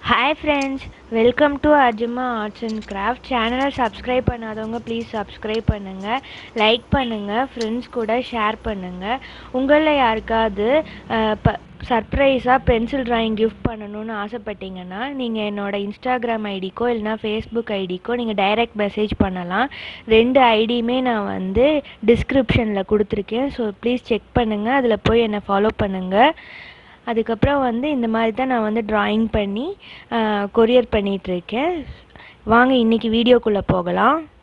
hi friends welcome to Ajima arts and craft சேனலை subscribe பண்ணாதவங்க please subscribe பண்ணுங்கள் like பண்ணுங்கள் ஃப்ரெண்ட்ஸ் கூட ஷேர் பண்ணுங்கள் உங்களில் யாருக்காவது அஹ், ப சர்ப்ரைஸாக பென்சில் ட்ராயிங் கிஃப்ட் பண்ணணும்னு ஆசைப்பட்டீங்கன்னா நீங்கள் என்னோட இன்ஸ்டாகிராம் ஐடிக்கோ இல்லைனா ஃபேஸ்புக் ஐடிக்கோ நீங்கள் டைரக்ட் மெசேஜ் பண்ணலாம் ரெண்டு ஐடியுமே நான் வந்து டிஸ்கிரிப்ஷனில் கொடுத்துருக்கேன் ஸோ ப்ளீஸ் செக் பண்ணுங்கள் அதில் போய் என்னை ஃபாலோ பண்ணுங்கள் அதுக்கப்புறம் வந்து இந்த மாதிரி தான் நான் வந்து ட்ராயிங் பண்ணி கொரியர் பண்ணிகிட்ருக்கேன் வாங்க இன்றைக்கி வீடியோக்குள்ளே போகலாம்